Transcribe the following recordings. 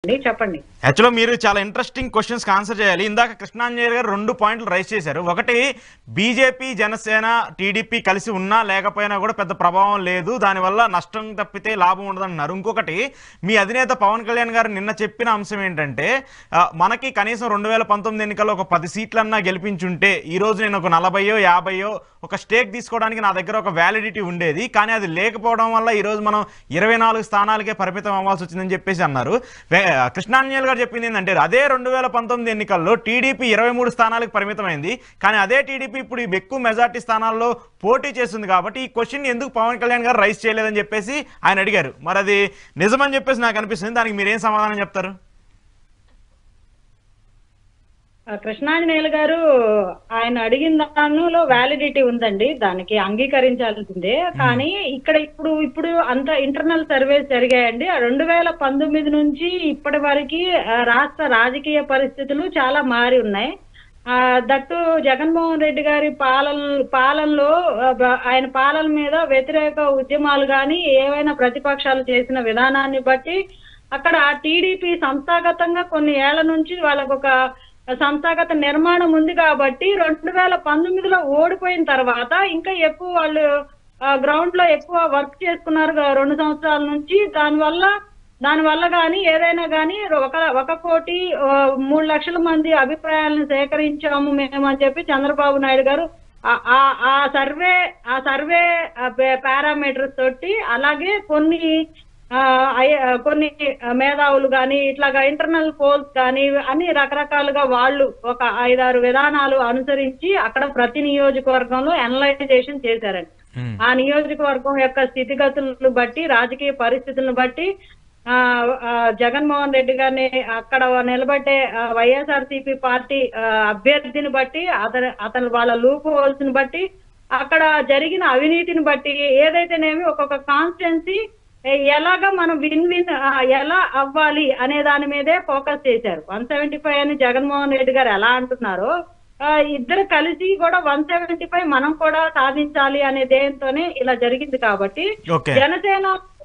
అండి చెప్పండి యాక్చువల్గా మీరు చాలా ఇంట్రెస్టింగ్ క్వశ్చన్స్ ఆన్సర్ చేయాలి ఇందాక కృష్ణాంజలి గారు రెండు పాయింట్లు రైజ్ చేశారు ఒకటి బీజేపీ జనసేన టీడీపీ కలిసి ఉన్నా లేకపోయినా కూడా పెద్ద ప్రభావం లేదు దానివల్ల నష్టం తప్పితే లాభం ఉండదన్నారు ఇంకొకటి మీ అధినేత పవన్ కళ్యాణ్ గారు నిన్న చెప్పిన అంశం ఏంటంటే ఆ, మనకి కనీసం రెండు వేల పంతొమ్మిది ఎన్నికల్లో ఒక పది సీట్లన్నా గెలిపించుంటే ఈ రోజు నేను ఒక నలభయో యాభయో ఒక స్టేక్ తీసుకోవడానికి నా దగ్గర ఒక వ్యాలిడిటీ ఉండేది కానీ అది లేకపోవడం వల్ల ఈ రోజు మనం ఇరవై నాలుగు స్థానాలకే పరిమితం అవ్వాల్సి వచ్చిందని చెప్పేసి అన్నారు వే- కృష్ణాంజలి గారు చెప్పింది ఏంటంటే అదే రెండు వేల పంతొమ్మిది ఎన్నికల్లో టీడీపీ ఇరవై మూడు స్థానాలకు పరిమితమైంది కానీ అదే టీడీపీ ఇప్పుడు ఈ ఎక్కువ మెజార్టీ స్థానాల్లో పోటీ చేస్తుంది కాబట్టి ఈ క్వశ్చన్ ఎందుకు పవన్ కళ్యాణ్ గారు రైస్ చేయలేదని చెప్పేసి ఆయన అడిగారు మరి అది నిజమని చెప్పేసి నాకు అనిపిస్తుంది దానికి మీరేం సమాధానం చెప్తారు ఆ, కృష్ణాంజనేయులు గారు ఆయన అడిగిన దానిలో వ్యాలిడిటీ ఉందండి దానికి అంగీకరించాల్సిందే కానీ ఇక్కడ ఇప్పుడు ఇప్పుడు అంత ఇంటర్నల్ సర్వేస్ జరిగాయండి రెండు వేల పంతొమ్మిది నుంచి ఇప్పటి వరకు ఆ, రాష్ట్ర రాజకీయ పరిస్థితులు చాలా మారి ఉన్నాయి ఆ, దట్టు జగన్మోహన్ రెడ్డి గారి పాలన పాలనలో ఆ, బ- ఆయన పాలన మీద వ్యతిరేక ఉద్యమాలు కానీ ఏవైనా ప్రతిపక్షాలు చేసిన విధానాన్ని బట్టి అక్కడ టీడీపీ సంస్థాగతంగా కొన్ని ఏళ్ల నుంచి వాళ్ళకు ఒక సంస్థాగత నిర్మాణం ఉంది కాబట్టి రెండు వేల పంతొమ్మిదిలో ఓడిపోయిన తర్వాత ఇంకా ఎక్కువ వాళ్ళు గ్రౌండ్ లో ఎక్కువ వర్క్ చేసుకున్నారు గా- రెండు సంవత్సరాల నుంచి దానివల్ల దానివల్ల కానీ ఏదైనా కానీ ఒక ఒక కోటి ఆ, మూడు లక్షల మంది అభిప్రాయాలను సేకరించాము మేము అని చెప్పి చంద్రబాబు నాయుడు గారు ఆ- ఆ- ఆ సర్వే ఆ సర్వే పారామీటర్స్ తోటి అలాగే కొన్ని ఆ, అయ- కొన్ని మేధావులు కానీ ఇట్లాగా ఇంటర్నల్ పోల్స్ కానీ అన్ని రకరకాలుగా వాళ్ళు ఒక ఐదారు విధానాలు అనుసరించి అక్కడ ప్రతి నియోజకవర్గంలో అనలైజేషన్ చేశారండి ఆ నియోజకవర్గం యొక్క స్థితిగతులను బట్టి రాజకీయ పరిస్థితులను బట్టి ఆ ఆ, జగన్మోహన్ రెడ్డి గారిని అక్కడ నిలబెట్టే వైఎస్ఆర్సీపీ పార్టీ ఆ, అభ్యర్థిని బట్టి అతని అతను వాళ్ళ లూప్ హోల్స్ ని బట్టి అక్కడ జరిగిన అవినీతిని బట్టి ఏదైతేనేమి ఒక్కొక్క కాన్స్టిట్యున్సీ ఎలాగా మనం విన్ విన్ ఆ, ఎలా అవ్వాలి అనే దాని మీదే ఫోకస్ చేశారు వన్ సెవెంటీ ఫైవ్ అని జగన్మోహన్ రెడ్డి గారు ఎలా అంటున్నారో ఆ, ఇద్దరు కలిసి కూడా వన్ సెవెంటీ ఫైవ్ మనం కూడా సాధించాలి అనే దేంతోనే ఇలా జరిగింది కాబట్టి ఓకే జనసేన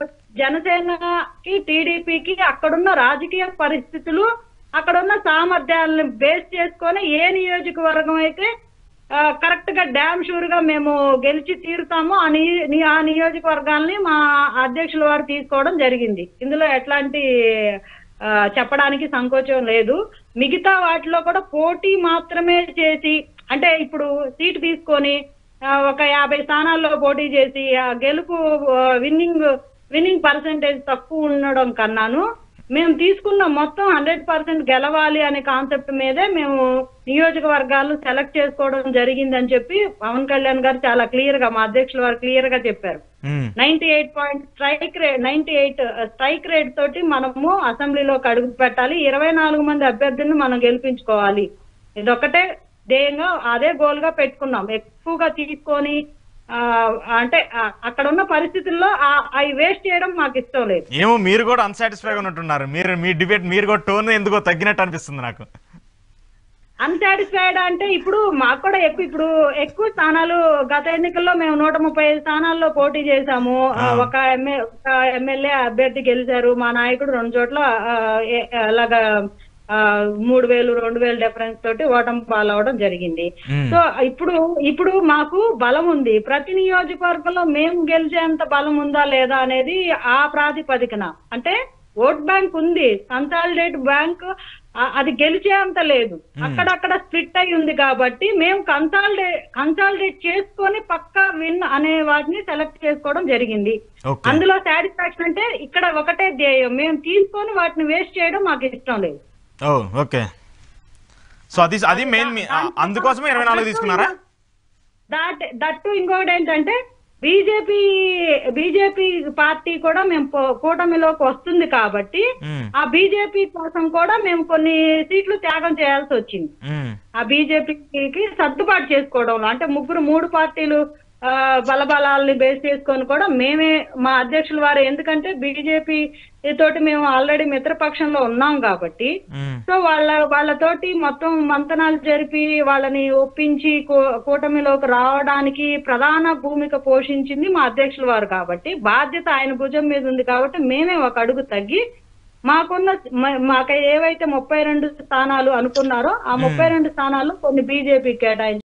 జనసేనకి టీడీపీకి అక్కడున్న రాజకీయ పరిస్థితులు అక్కడున్న సామర్థ్యాలను బేస్ చేసుకొని ఏ నియోజకవర్గం అయితే కరెక్ట్ గా డ్యామ్ షూర్ గా మేము గెలిచి తీరుతామో ఆ ని- ని- ఆ నియోజకవర్గాల్ని మా అధ్యక్షుల వారు తీసుకోవడం జరిగింది ఇందులో ఎట్లాంటి ఆ, చెప్పడానికి సంకోచం లేదు మిగతా వాటిలో కూడా పోటీ మాత్రమే చేసి అంటే ఇప్పుడు సీట్ తీసుకొని ఆ, ఒక యాభై స్థానాల్లో పోటీ చేసి ఆ గెలుపు విన్నింగ్ విన్నింగ్ పర్సంటేజ్ తక్కువ ఉండడం కన్నాను మేము తీసుకున్న మొత్తం హండ్రెడ్ పర్సెంట్ గెలవాలి అనే కాన్సెప్ట్ మీదే మేము నియోజకవర్గాలు సెలెక్ట్ చేసుకోవడం జరిగిందని చెప్పి పవన్ కళ్యాణ్ గారు చాలా క్లియర్ గా మా అధ్యక్షుల వారు క్లియర్ గా చెప్పారు ఉమ్. Ninety eight point strike rate ninety eight strike rate తోటి మనము అసెంబ్లీలోకి అడుగు పెట్టాలి ఇరవై నాలుగు మంది అభ్యర్థులను మనం గెలిపించుకోవాలి ఇదొక్కటే ధ్యేయంగా అదే గోల్ గా పెట్టుకున్నాం ఎక్కువగా తీసుకొని ఆ, అంటే ఆ, అక్కడ ఉన్న పరిస్థితుల్లో ఆ- అవి వేస్ట్ చేయడం మాకు ఇష్టం లేదు ఏమో మీరు కూడా అన్సాటిస్ఫైగా ఉన్నట్టున్నారు మీరు మీ డిబేట్ మీరు కూడా టోన్ ఎందుకో తగ్గినట్టు అనిపిస్తుంది నాకు అన్సాటిస్ఫైడ్ అంటే ఇప్పుడు మాకు కూడా ఎక్కువ ఇప్పుడు ఎక్కువ స్థానాలు గత ఎన్నికల్లో మేము నూట ముప్పై ఐదు స్థానాల్లో పోటీ చేశాము ఆ, ఒక ఎమ్మె ఒక ఎమ్మెల్యే అభ్యర్థి గెలిచారు మా నాయకుడు రెండు చోట్ల ఆ, ఏ- అలాగా ఆ, మూడు వేలు రెండు వేలు డిఫరెన్స్ తోటి ఓటమి పాలవడం జరిగింది మ్మ్. సో ఇప్పుడు ఇప్పుడు మాకు బలం ఉంది ప్రతి నియోజకవర్గంలో మేము గెలిచేంత బలం ఉందా లేదా అనేది ఆ ప్రాతిపదికన అంటే ఓట్ బ్యాంక్ ఉంది కన్సాలిడేట్ బ్యాంక్ అది గెలిచేంత లేదు అక్కడక్కడ స్ప్లిట్ అయి ఉంది కాబట్టి మేము కన్సాలిడే కన్సాలిడేట్ చేసుకొని పక్కా విన్ అనే వాటిని సెలెక్ట్ చేసుకోవడం జరిగింది ఓకే అందులో సాటిస్ఫాక్షన్ అంటే ఇక్కడ ఒకటే ధ్యేయం మేము తీసుకొని వాటిని వేస్ట్ చేయడం మాకు ఇష్టం లేదు ఓ ఓకే సో అది అది మెయిన్ మీ ఆ, అందుకోసమే ఇరవై నాలుగు తీసుకున్నారా దట్ దట్టు ఇంకొకటి ఏంటంటే బీజేపీ బీజేపీ పార్టీ కూడా మేము పో- కూటమిలోకి వస్తుంది కాబట్టి ఉమ్, ఆ బీజేపీ కోసం కూడా మేము కొన్ని సీట్లు త్యాగం చేయాల్సి వచ్చింది ఉమ్, ఆ బీజేపీకి సర్దుబాటు చేసుకోవడంలో అంటే ముగ్గురు మూడు పార్టీలు ఆ, బలబలాల్ని బేస్ చేసుకొని కూడా మేమే మా అధ్యక్షుల వారు ఎందుకంటే బీజేపీ తోటి మేము ఆల్రెడీ మిత్రపక్షంలో ఉన్నాం కాబట్టి ఉమ్, సో వాళ్ళ వాళ్ళతోటి మొత్తం మంతనాలు జరిపి వాళ్ళని ఒప్పించి కూ- కూటమిలోకి రావడానికి ప్రధాన భూమిక పోషించింది మా అధ్యక్షుల వారు కాబట్టి బాధ్యత ఆయన భుజం మీద ఉంది కాబట్టి మేమే ఒక అడుగు తగ్గి మాకున్న మ- మాకు ఏవైతే ముప్పై రెండు స్థానాలు అనుకున్నారో ఆ ముప్పై రెండు స్థానాలు కొన్ని బీజేపీ కేటాయించారు